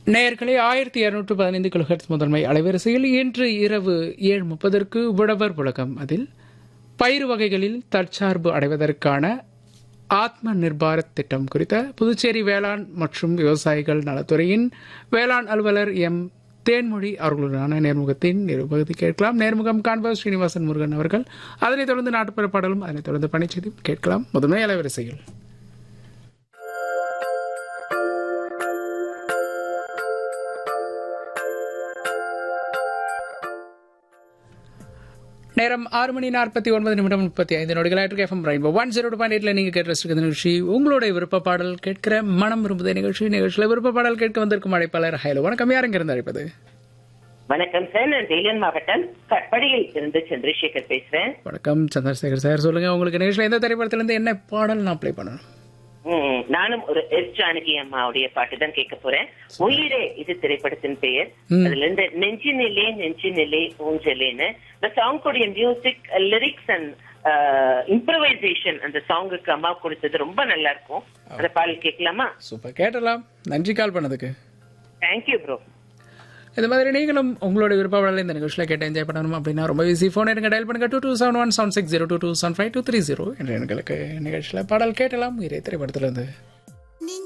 நேயர்களே ஆயிரத்தி இருநூற்று பதினைந்து கிலோஹெர்ட்ஸ் முதன்மை அலைவரிசையில் இன்று இரவு ஏழு முப்பதற்கு உழவர் உலகம் அதில் பயிர் வகைகளில் தற்சார்பு அடைவதற்கான ஆத்ம நிர்பாரத் திட்டம் குறித்த புதுச்சேரி வேளாண் மற்றும் விவசாயிகள் நலத்துறையின் வேளாண் அலுவலர் எம் தேன்மொழி அவர்களுடனான நேர்முகத்தின் நிருபகுதி கேட்கலாம் நேர்முகம் காண்பவர் ஸ்ரீனிவாசன் முருகன் அவர்கள் அதனைத் தொடர்ந்து நாட்டுப்புற பாடலும் அதனைத் தொடர்ந்து பணிச்செய்தியும் கேட்கலாம் முதன்மை அலைவரிசையில் நேரம் ஆறு மணி நாற்பத்தி ஒன்பது நிமிடம் முப்பத்தி ஐந்து நொடிகள் ஆயிட்டு FM Rainbow one zero two point எயிட்ல நீங்க கேட்டு ரசிக்கிற நிகழ்ச்சி உங்களுடைய விருப்ப பாடல் கேட்கிற மனம் விரும்புத நிகழ்ச்சி நிகழ்ச்சியில விருப்ப பாடல் கேட்க வந்திருக்கும் அழைப்பாளர் ஹைலோ வணக்கம் யாருங்க இருந்து அழைப்பது வணக்கம் சார் நான் வேலூர் மாவட்டம் கட்படியில் இருந்து சந்திரசேகர் பேசுறேன் வணக்கம் சந்திரசேகர் சார் சொல்லுங்க உங்களுக்கு நிகழ்ச்சியில எந்த திரைப்படத்துல இருந்து என்ன பாடல் நான் ப்ளே பண்ணணும் ம், நானும் ஒரு எஸ் ஜானகி அம்மாவுடைய பாட்டு தான் கேட்க போறேன் உயிரே இது திரைப்படத்தின் பெயர் அதுல இருந்து நெஞ்சினிலே நெஞ்சினிலே ஊஞ்சலேன்னு இந்த சாங்குடைய மியூசிக் லிரிக்ஸ் அண்ட் இம்ப்ரவைசேஷன் அந்த சாங்குக்கு அம்மா கொடுத்தது ரொம்ப நல்லா இருக்கும் அந்த பாடல் கேட்கலாமா சூப்பர் கேட்டலாம் நன்றி கால் பண்ணதுக்கு தேங்க்யூ ப்ரோ இந்த மாதிரி நீங்களும் உங்களோட விருப்ப பாடலை இந்த நிகழ்ச்சியில் கேட்டு என்ஜாய் பண்ணணும் அப்படின்னா ரொம்ப ஈஸி ஃபோன் எடுங்க டயல் பண்ணுங்க two two seven one seven six zero two two seven five two three zero என்ற எண்களுக்கு நிகழ்ச்சியில் பாடல் கேட்டலாம் இறை திரைப்படத்திலிருந்து